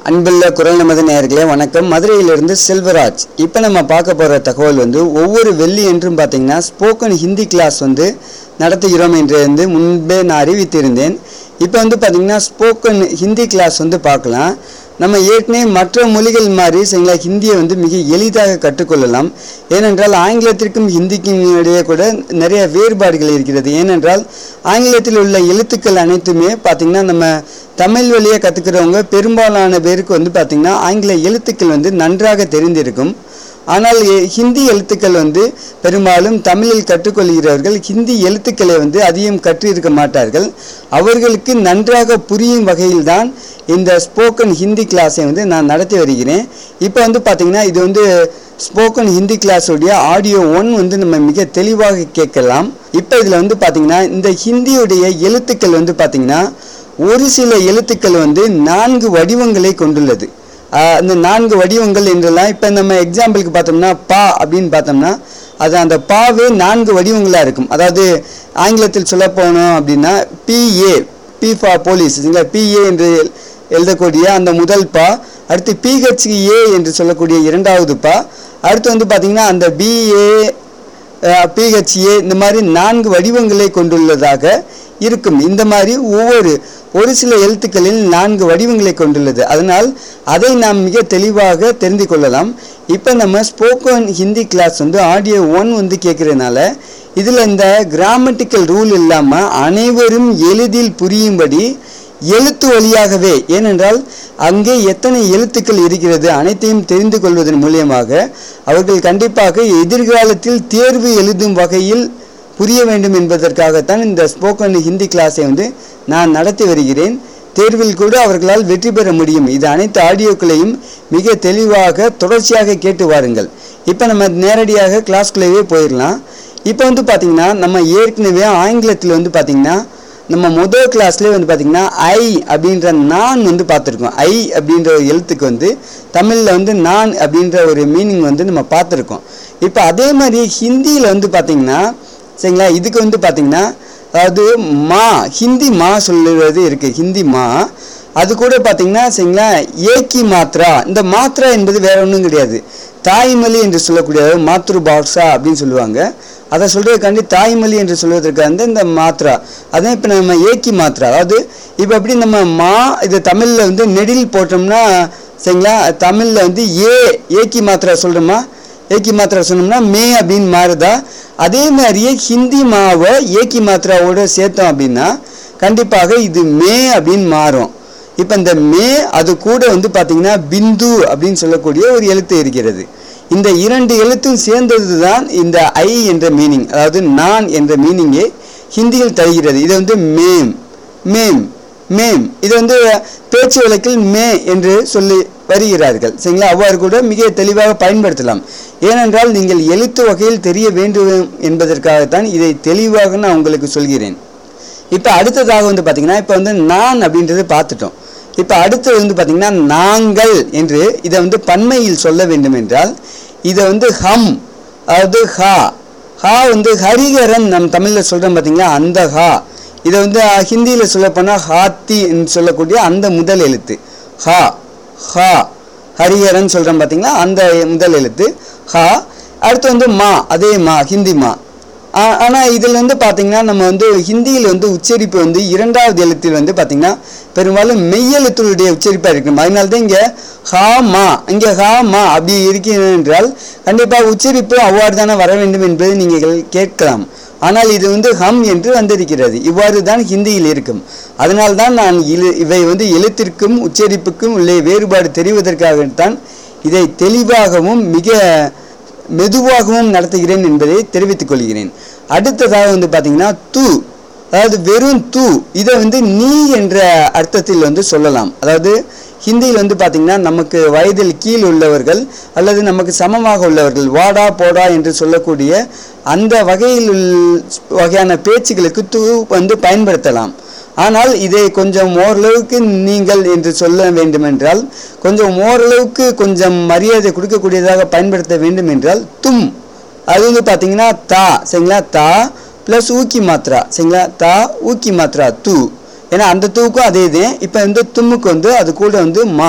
அன்புள்ள குரல் நமது நேயர்களே வணக்கம் மதுரையிலிருந்து செல்வராஜ் இப்போ நம்ம பார்க்க போகிற தகவல் வந்து ஒவ்வொரு வெள்ளி என்றும் பார்த்தீங்கன்னா ஸ்போக்கன் ஹிந்தி கிளாஸ் வந்து நடத்துகிறோம் என்று வந்து முன்பே நான் அறிவித்திருந்தேன் இப்போ வந்து பார்த்தீங்கன்னா ஸ்போக்கன் ஹிந்தி கிளாஸ் வந்து பார்க்கலாம் நம்ம ஏற்கனவே மற்ற மொழிகள் மாதிரி சரிங்களா ஹிந்தியை வந்து மிக எளிதாக கற்றுக்கொள்ளலாம் ஏனென்றால் ஆங்கிலத்திற்கும் ஹிந்திக்கும் இடையே கூட நிறைய வேறுபாடுகள் இருக்கிறது ஏனென்றால் ஆங்கிலத்தில் உள்ள எழுத்துக்கள் அனைத்துமே பார்த்திங்கன்னா நம்ம தமிழ் வழியை கற்றுக்கிறவங்க பெரும்பாலான பேருக்கு வந்து பார்த்திங்கன்னா ஆங்கில எழுத்துக்கள் வந்து நன்றாக தெரிந்திருக்கும் ஆனால் எ- ஹிந்தி எழுத்துக்கள் வந்து பெரும்பாலும் தமிழில் கற்றுக்கொள்கிறவர்கள் ஹிந்தி எழுத்துக்களை வந்து அதிகம் கற்றிருக்க மாட்டார்கள் அவர்களுக்கு நன்றாக புரியும் வகையில்தான் இந்த ஸ்போக்கன் ஹிந்தி கிளாஸை வந்து நான் நடத்தி வருகிறேன் இப்போ வந்து பார்த்திங்கன்னா இது வந்து ஸ்போக்கன் ஹிந்தி கிளாஸுடைய ஆடியோ ஒன் வந்து நம்ம மிக தெளிவாக கேட்கலாம் இப்போ இதில் வந்து பார்த்திங்கன்னா இந்த ஹிந்தியுடைய எழுத்துக்கள் வந்து பார்த்திங்கன்னா ஒரு சில எழுத்துக்கள் வந்து நான்கு வடிவங்களை கொண்டுள்ளது ஆஹ் அந்த நான்கு வடிவங்கள் என்றெல்லாம் இப்போ நம்ம எக்ஸாம்பிளுக்கு பார்த்தோம்னா பா அப்படின்னு பார்த்தோம்னா அது அந்த பாவே நான்கு வடிவங்களாக இருக்கும் அதாவது ஆங்கிலத்தில் சொல்ல போனோம் அப்படின்னா பிஏ பி ஃபார் போலீஸ் சரிங்களா பிஏ என்று எழு- எழுதக்கூடிய அந்த முதல் பா அடுத்து பிஹெச்ஏ என்று சொல்லக்கூடிய இரண்டாவது பா அடுத்து வந்து பார்த்தீங்கன்னா அந்த பிஏ பிஹெச்ஏ இந்த மாதிரி நான்கு வடிவங்களை கொண்டுள்ளதாக இருக்கும் இந்த மாதிரி ஒவ்வொரு ஒரு சில எழுத்துக்களில் நான்கு வடிவங்களை கொண்டுள்ளது அதனால் அதை நாம் மிக தெளிவாக தெரிந்து கொள்ளலாம் இப்போ நம்ம ஸ்போக்கன் ஹிந்தி கிளாஸ் வந்து ஆடியோ ஒன் வந்து கேட்குறதுனால இதில் இந்த கிராமட்டிக்கல் ரூல் இல்லாமல் அனைவரும் எளிதில் புரியும்படி எழுத்து வழியாகவே ஏனென்றால் அங்கே எத்தனை எழுத்துக்கள் இருக்கிறது அனைத்தையும் தெரிந்து கொள்வதன் மூலியமாக அவர்கள் கண்டிப்பாக எதிர்காலத்தில் தேர்வு எழுதும் வகையில் புரிய வேண்டும் என்பதற்காகத்தான் இந்த ஸ்போக்கன் ஹிந்தி கிளாஸை வந்து நான் நடத்தி வருகிறேன் தேர்வில் கூட அவர்களால் வெற்றி பெற முடியும் இது அனைத்து ஆடியோக்களையும் மிக தெளிவாக தொடர்ச்சியாக கேட்டு வாருங்கள் இப்போ நம்ம நேரடியாக கிளாஸ்குள்ளேயே போயிடலாம் இப்போ வந்து பார்த்திங்கன்னா நம்ம ஏற்கனவே ஆங்கிலத்தில் வந்து பார்த்திங்கன்னா நம்ம முதல் கிளாஸ்லேயே வந்து பார்த்திங்கன்னா ஐ அப்படின்ற நான் வந்து பார்த்துருக்கோம் ஐ அப்படின்ற ஒரு எழுத்துக்கு வந்து தமிழில் வந்து நான் அப்படின்ற ஒரு மீனிங் வந்து நம்ம பார்த்துருக்கோம் இப்போ அதே மாதிரி ஹிந்தியில் வந்து பார்த்திங்கன்னா சரிங்களா இதுக்கு வந்து பார்த்திங்கன்னா அதாவது மா ஹிந்தி மா சொல்லுறது இருக்குது ஹிந்தி மா அது கூட பார்த்திங்கன்னா சரிங்களா ஏக்கி மாத்ரா இந்த மாத்ரா என்பது வேற ஒன்றும் கிடையாது தாய்மொழி என்று சொல்லக்கூடிய அதாவது மாத்ரு பாக்ஸா அப்படின்னு சொல்லுவாங்க அதை சொல்கிறதுக்காண்டி தாய்மொழி என்று சொல்வதற்கு வந்து இந்த மாத்ரா அதான் இப்போ நம்ம ஏக்கி மாத்ரா அதாவது இப்போ எப்படி நம்ம மா இது தமிழில் வந்து நெடில் போட்டோம்னா சரிங்களா தமிழில் வந்து ஏ ஏக்கி மாத்ரா சொல்கிறோமா ஏக்கி மாத்ரா சொன்னோம்னா மே அப்படின்னு மாறுதா அதே மாதிரியே ஹிந்தி மாவை ஏக்கி மாத்ராவோட சேர்த்தோம் அப்படின்னா கண்டிப்பாக இது மே அப்படின்னு மாறும் இப்போ இந்த மே அது கூட வந்து பார்த்தீங்கன்னா பிந்து அப்படின்னு சொல்லக்கூடிய ஒரு எழுத்து இருக்கிறது இந்த இரண்டு எழுத்தும் சேர்ந்தது தான் இந்த ஐ என்ற மீனிங் அதாவது நான் என்ற மீனிங்கே ஹிந்தியில் தருகிறது இது வந்து மேம் மேம் மேம் இது வந்து பேச்சு வழக்கில் மே என்று சொல்லி வருகிறார்கள் சரிங்களா அவ்வாறு கூட மிக தெளிவாக பயன்படுத்தலாம் ஏனென்றால் நீங்கள் எழுத்து வகையில் தெரிய வேண்டும் என்பதற்காகத்தான் இதை தெளிவாக நான் உங்களுக்கு சொல்கிறேன் இப்போ அடுத்ததாக வந்து பார்த்தீங்கன்னா இப்போ வந்து நான் அப்படின்றது பார்த்துட்டோம் இப்போ அடுத்தது வந்து பார்த்தீங்கன்னா நாங்கள் என்று இதை வந்து பன்மையில் சொல்ல வேண்டும் என்றால் இதை வந்து ஹம் அதாவது ஹா ஹா வந்து ஹரிகரன் நம் தமிழில் சொல்கிறோம் பார்த்தீங்களா அந்த ஹா இதை வந்து ஹிந்தியில் சொல்லப்போனால் ஹாத்தி என்று சொல்லக்கூடிய அந்த முதல் எழுத்து ஹா ஹா ஹரிஹரன் சொல்கிறோம் பார்த்தீங்களா அந்த முதல் எழுத்து ஹா அடுத்து வந்து மா அதே மா ஹிந்தி மா ஆனால் இதில் வந்து பார்த்தீங்கன்னா நம்ம வந்து ஹிந்தியில் வந்து உச்சரிப்பு வந்து இரண்டாவது எழுத்தில் வந்து பார்த்தீங்கன்னா பெரும்பாலும் மெய்யெழுத்துடைய உச்சரிப்பாக இருக்கும் அதனால தான் இங்கே ஹா மா இங்கே ஹா மா அப்படி இருக்கிறது என்றால் கண்டிப்பாக உச்சரிப்பு அவ்வாறு தானே வர வேண்டும் என்பதை நீங்கள் கேட்கலாம் ஆனால் இது வந்து ஹம் என்று வந்திருக்கிறது இவ்வாறு தான் ஹிந்தியில் இருக்கும் அதனால் தான் நான் இழு இவை வந்து எழுத்திற்கும் உச்சரிப்புக்கும் உள்ள வேறுபாடு தெரிவதற்காகத்தான் இதை தெளிவாகவும் மிக மெதுவாகவும் நடத்துகிறேன் என்பதை தெரிவித்துக் கொள்கிறேன் அடுத்ததாக வந்து பார்த்தீங்கன்னா து அதாவது வெறும் து இதை வந்து நீ என்ற அர்த்தத்தில் வந்து சொல்லலாம் அதாவது ஹிந்தியில் வந்து பார்த்திங்கன்னா நமக்கு வயதில் கீழ் உள்ளவர்கள் அல்லது நமக்கு சமமாக உள்ளவர்கள் வாடா போடா என்று சொல்லக்கூடிய அந்த வகையில் உள்- வகையான பேச்சுகளுக்கு து வந்து பயன்படுத்தலாம் ஆனால் இதை கொஞ்சம் ஓரளவுக்கு நீங்கள் என்று சொல்ல வேண்டுமென்றால் கொஞ்சம் ஓரளவுக்கு கொஞ்சம் மரியாதை கொடுக்கக்கூடியதாக பயன்படுத்த வேண்டும் என்றால் தும் அது வந்து பார்த்தீங்கன்னா தா சரிங்களா தா ப்ளஸ் ஊக்கி மாத்ரா சரிங்களா தா ஊக்கி மாத்ரா து ஏன்னா அந்த தூக்கும் அதே இது இப்போ வந்து தும்முக்கு வந்து அது கூட வந்து மா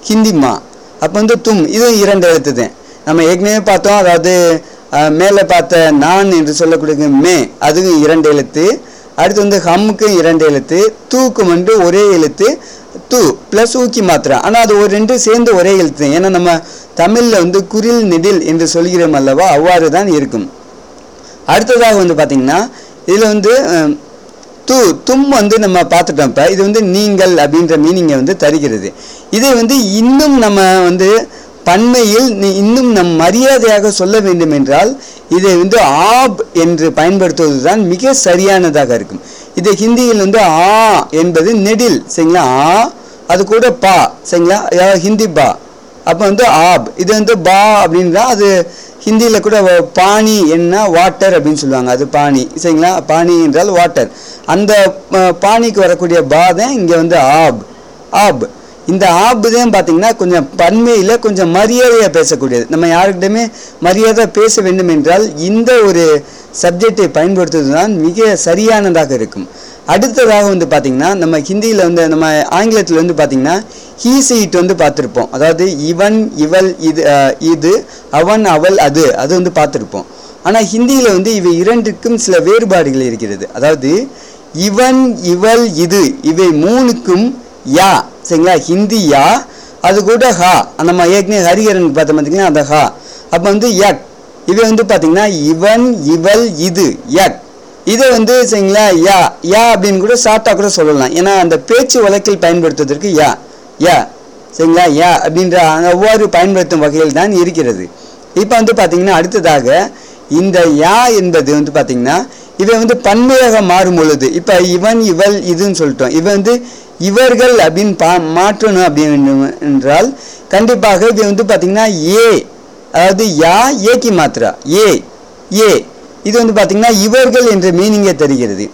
ஹிந்தி மா அப்போ வந்து தும் இதுவும் இரண்டு எழுத்து தான் நம்ம ஏற்கனவே பார்த்தோம் அதாவது அஹ், மேலே பார்த்த நான் என்று சொல்லக்கூடிய மே அதுவும் இரண்டு எழுத்து அடுத்து வந்து ஹம்முக்கு இரண்டு எழுத்து தூக்கு வந்து ஒரே எழுத்து து ப்ளஸ் ஊக்கி மாத்திரை ஆனால் அது ஒரு ரெண்டு சேர்ந்து ஒரே எழுத்து தான். ஏன்னா நம்ம தமிழில் வந்து குரில் நெடில் என்று சொல்கிறோம் அல்லவா அவ்வாறு தான் இருக்கும் அடுத்ததாக வந்து பார்த்தீங்கன்னா இதில் வந்து அஹ், து தும் வந்து நம்ம பார்த்துட்டோம் இப்போ இது வந்து நீங்கள் அப்படின்ற மீனிங்கை வந்து தருகிறது இதை வந்து இன்னும் நம்ம வந்து பன்மையில் நீ- இன்னும் நம் மரியாதையாக சொல்ல வேண்டும் என்றால் இதை வந்து ஆப் என்று பயன்படுத்துவது தான் மிக சரியானதாக இருக்கும் இது ஹிந்தியில் வந்து ஆ என்பது நெடில் சரிங்களா ஆ அது கூட பா சரிங்களா அதாவது ஹிந்தி பா அப்போ வந்து ஆப் இது வந்து பா அப்படின்னா அது ஹிந்தியில் கூட வ- பானி என்ன வாட்டர் அப்படின்னு சொல்லுவாங்க அது பானி சரிங்களா பானி என்றால் வாட்டர் அந்த அஹ், பானிக்கு வரக்கூடிய பா தான் இங்கே வந்து ஆப் ஆப் இந்த ஆப் தான் பார்த்தீங்கன்னா கொஞ்சம் பன்மையில் கொஞ்சம் மரியாதையாக பேசக்கூடியது நம்ம யாருக்கிட்டயுமே மரியாதை பேச வேண்டும் என்றால் இந்த ஒரு சப்ஜெக்டை பயன்படுத்துவது தான் மிக சரியானதாக இருக்கும் அடுத்ததாக வந்து பார்த்தீங்கன்னா நம்ம ஹிந்தியில் வந்து நம்ம ஆங்கிலத்தில் வந்து பார்த்தீங்கன்னா ஹீ சீட் வந்து பார்த்துருப்போம் அதாவது இவன் இவள் இது அஹ், இது அவன் அவள் அது அது வந்து பார்த்துருப்போம் ஆனால் ஹிந்தியில் வந்து இவை இரண்டுக்கும் சில வேறுபாடுகள் இருக்கிறது அதாவது இவன் இவள் இது இவை மூணுக்கும் யா சரிங்களா ஹிந்தி யா அது கூட ஹா நம்ம ஏற்கனவே ஹரிஹரன் பார்த்தோம் பார்த்தீங்கன்னா அந்த ஹா அப்போ வந்து யக் இவை வந்து பார்த்தீங்கன்னா இவன் இவள் இது யக் இதை வந்து சரிங்களா யா யா அப்படின்னு கூட ஷார்ட்டாக கூட சொல்லலாம் ஏன்னா அந்த பேச்சு வழக்கில் பயன்படுத்துவதற்கு யா யா சரிங்களா யா அப்படின்ற அவ்வாறு பயன்படுத்தும் வகையில் தான் இருக்கிறது இப்போ வந்து பார்த்தீங்கன்னா அடுத்ததாக இந்த யா என்பது வந்து பார்த்தீங்கன்னா இவை வந்து பன்மையாக மாறும் பொழுது இப்போ இவன் இவள் இதுன்னு சொல்லிட்டோம் இவன் வந்து இவர்கள் அப்படின்னு பா மாற்றணும் அப்படின்னு என்றால் கண்டிப்பாக இது வந்து பார்த்தீங்கன்னா ஏ அதாவது யா ஏக்கி மாத்திரா ஏ ஏ இது வந்து பார்த்தீங்கன்னா இவர்கள் என்ற மீனிங்கை தருகிறது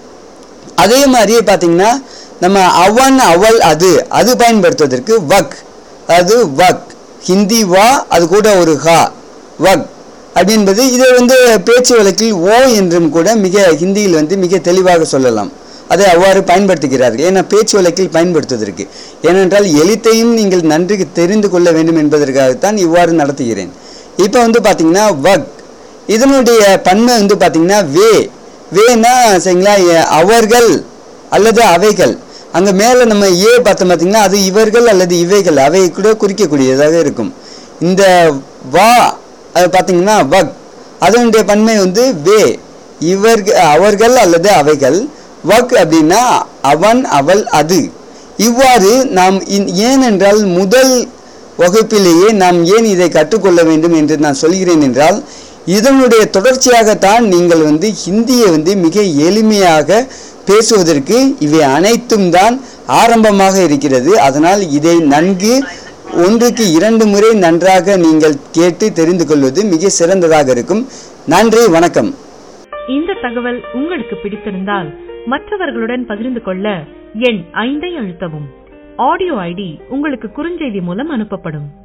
அதே மாதிரியே பார்த்தீங்கன்னா நம்ம அவன் அவள் அது அது பயன்படுத்துவதற்கு வக் அதாவது வக் ஹிந்தி வா அது கூட ஒரு ஹா வக் அப்படின்பது இதை வந்து பேச்சு வழக்கில் ஓ என்றும் கூட மிக ஹிந்தியில் வந்து மிக தெளிவாக சொல்லலாம் அதை அவ்வாறு பயன்படுத்துகிறார்கள் ஏன்னா பேச்சு வழக்கில் பயன்படுத்துவதற்கு ஏனென்றால் எழுத்தையும் நீங்கள் நன்கு தெரிந்து கொள்ள வேண்டும் என்பதற்காகத்தான் இவ்வாறு நடத்துகிறேன் இப்போ வந்து பார்த்தீங்கன்னா வக் இதனுடைய பன்மை வந்து பார்த்தீங்கன்னா வே வேனா சரிங்களா எ- அவர்கள் அல்லது அவைகள் அங்கே மேலே நம்ம ஏ பார்த்தோம் பார்த்தீங்கன்னா அது இவர்கள் அல்லது இவைகள் அவை கூட குறிக்கக்கூடியதாக இருக்கும் இந்த வா அது பார்த்தீங்கன்னா வக் அதனுடைய பன்மை வந்து வே இவர்கள் அவர்கள் அல்லது அவைகள் வக் அப்படின்னா அவன் அவள் அது இவ்வாறு நாம் இன்- ஏனென்றால் முதல் வகுப்பிலேயே நாம் ஏன் இதை கற்றுக்கொள்ள வேண்டும் என்று நான் சொல்கிறேன் என்றால் இதனுடைய தொடர்ச்சியாகத்தான் நீங்கள் வந்து ஹிந்தியை வந்து மிக எளிமையாக பேசுவதற்கு இவை அனைத்தும் தான் ஆரம்பமாக இருக்கிறது அதனால் இதை நன்கு ஒன்றுக்கு இரண்டு முறை நன்றாக நீங்கள் கேட்டு தெரிந்து கொள்வது மிக சிறந்ததாக இருக்கும் நன்றி வணக்கம் இந்த தகவல் உங்களுக்கு பிடித்திருந்தால் மற்றவர்களுடன் பகிர்ந்து கொள்ள எண் ஐந்தை அழுத்தவும் ஆடியோ ஐடி உங்களுக்கு குறுஞ்செய்தி மூலம் அனுப்பப்படும்